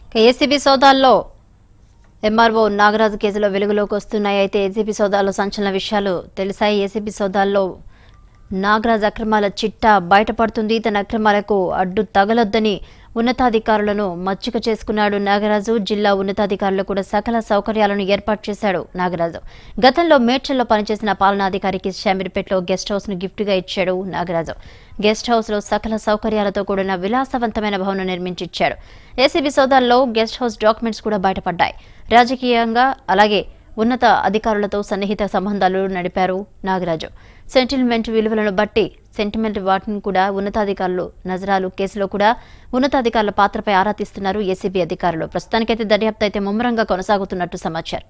ACB సోదాల్లో MRO Nagaraju కేసులో వెలుగులోకి వస్తున్నాయి అయితే ఏసీబీ సోదాల్లో సంచలన విషయాలు తెలిసాయి ఏసీబీ సోదాల్లో నాగరాజ్ అక్రమాల చిట్టా బయటపడుతుంది తన అక్రమాలకు అడ్డు తగలొద్దని ఉన్నతాధికారులను మచ్చిక చేసుకున్నాడు నాగరాజు జిల్లా ఉన్నతాధికారులు కూడా సకల సౌకర్యాలను ఏర్పాటు చేశాడు నాగరాజు గతంలో మేడ్చల్లో పనిచేసిన పాలనాధికారికి శామీర్పేటలో గెస్ట్ హౌస్ ను గిఫ్ట్ గా ఇచ్చాడు నాగరాజు గెస్ట్ హౌస్ లో సకల సౌకర్యాలతో కూడిన విలాసవంతమైన భవనం నిర్మించి ఇచ్చాడు ఏసీబీ సోదాల్లో గెస్ట్ హౌస్ డాక్యుమెంట్స్ కూడా బయటపడ్డాయి రాజకీయంగా అలాగే ఉన్నత అధికారులతో సన్నిహిత సంబంధాలు నడిపారు నాగరాజు సెంటిల్మెంట్ విలువలను బట్టి సెంటిమెంట్ వాటిని కూడా ఉన్నతాధికారులు నజరాలు కేసులో కూడా ఉన్నతాధికారుల పాత్రపై ఆరా తీస్తున్నారు ఏసీబీ అధికారులు ప్రస్తుతానికైతే దర్యాప్తు అయితే ముమ్మరంగా కొనసాగుతున్నట్టు సమాచారం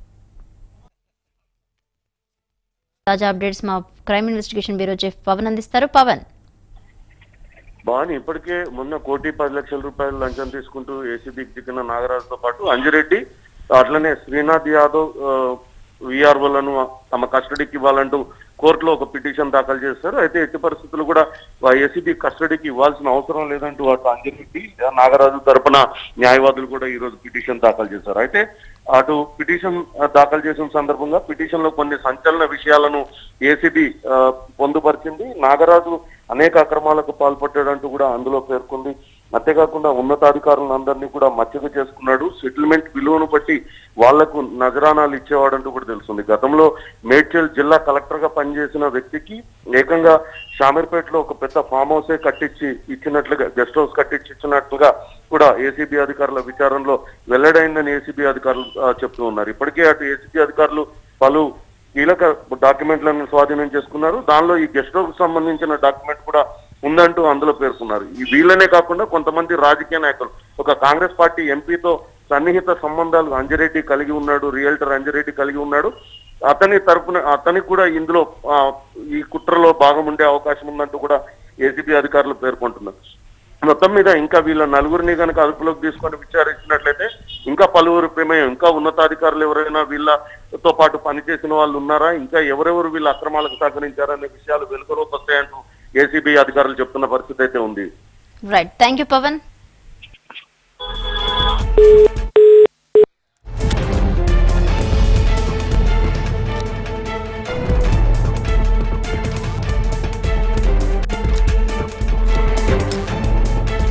తాజా అప్డేట్స్ మా crime investigation bureau chief Pavan అందిస్తారు పవన్ భవాని ఇప్పటికే మొన్న కోటి పది లక్షల రూపాయలు లంచం తీసుకుంటూ ఏసీబీకి చిక్కిన నాగరాజుతో పాటు అంజిరెడ్డి అట్లనే శ్రీనాథ్ యాదవ్ విఆర్ఓలను తమ కస్టడీకి ఇవ్వాలంటూ కోర్టులో ఒక పిటిషన్ దాఖలు చేస్తారు అయితే ఎట్టి పరిస్థితులు కూడా ఏసీబీ కస్టడీకి ఇవ్వాల్సిన అవసరం లేదంటూ అటు అంజిరెడ్డి నాగరాజు తరపున న్యాయవాదులు కూడా ఈ రోజు పిటిషన్ దాఖలు చేశారు అయితే అటు పిటిషన్ ఆ, దాఖలు చేసిన సందర్భంగా పిటిషన్ లో కొన్ని సంచలన విషయాలను ఏసీబీ పొందుపరిచింది నాగరాజు అనేక అక్రమాలకు పాల్పడ్డాడంటూ కూడా అందులో పేర్కొంది అంతేకాకుండా ఉన్నతాధికారులందరినీ కూడా మచ్చిక చేసుకున్నాడు సెటిల్మెంట్ విలువను బట్టి వాళ్లకు నజరానాలు ఇచ్చేవాడంటూ కూడా తెలుస్తుంది గతంలో మేడ్చల్ జిల్లా కలెక్టర్ గా పనిచేసిన వ్యక్తికి ఏకంగా షామీర్పేటలో ఒక పెద్ద ఫామ్ హౌసే కట్టించి ఇచ్చినట్లుగా గెస్ట్ హౌస్ కట్టించి ఇచ్చినట్లుగా కూడా ఏసీబీ అధికారుల విచారణలో వెల్లడైందని ఏసీబీ అధికారులు ఆ, చెప్తూ ఉన్నారు ఇప్పటికే అటు ఏసీబీ అధికారులు పలు కీలక డాక్యుమెంట్లను స్వాధీనం చేసుకున్నారు దానిలో ఈ గెస్ట్ హౌస్ సంబంధించిన డాక్యుమెంట్ కూడా ఉందంటూ అందులో పేర్కొన్నారు ఈ వీళ్ళనే కాకుండా కొంతమంది రాజకీయ నాయకులు ఒక కాంగ్రెస్ పార్టీ ఎంపీతో సన్నిహిత సంబంధాలు అంజిరెడ్డి కలిగి ఉన్నాడు రియల్టర్ అంజిరెడ్డి కలిగి ఉన్నాడు అతని తరపున అతనికి కూడా ఇందులో ఆ, ఈ కుట్రలో భాగం ఉండే అవకాశం ఉందంటూ కూడా ఏసీబీ అధికారులు పేర్కొంటున్నారు మొత్తం మీద ఇంకా వీళ్ళ నలుగురిని కనుక అదుపులోకి తీసుకొని విచారించినట్లయితే ఇంకా పలువురు ప్రమేయం ఇంకా ఉన్నతాధికారులు ఎవరైనా వీళ్ళతో పాటు పనిచేసిన వాళ్ళు ఉన్నారా ఇంకా ఎవరెవరు వీళ్ళ అక్రమాలకు సహకరించారనే విషయాలు వెలుగులోకి వస్తాయంటూ ఏసీబీ అధికారులు చెప్తున్న పరిస్థితి అయితే ఉంది రైట్ థ్యాంక్ యూ పవన్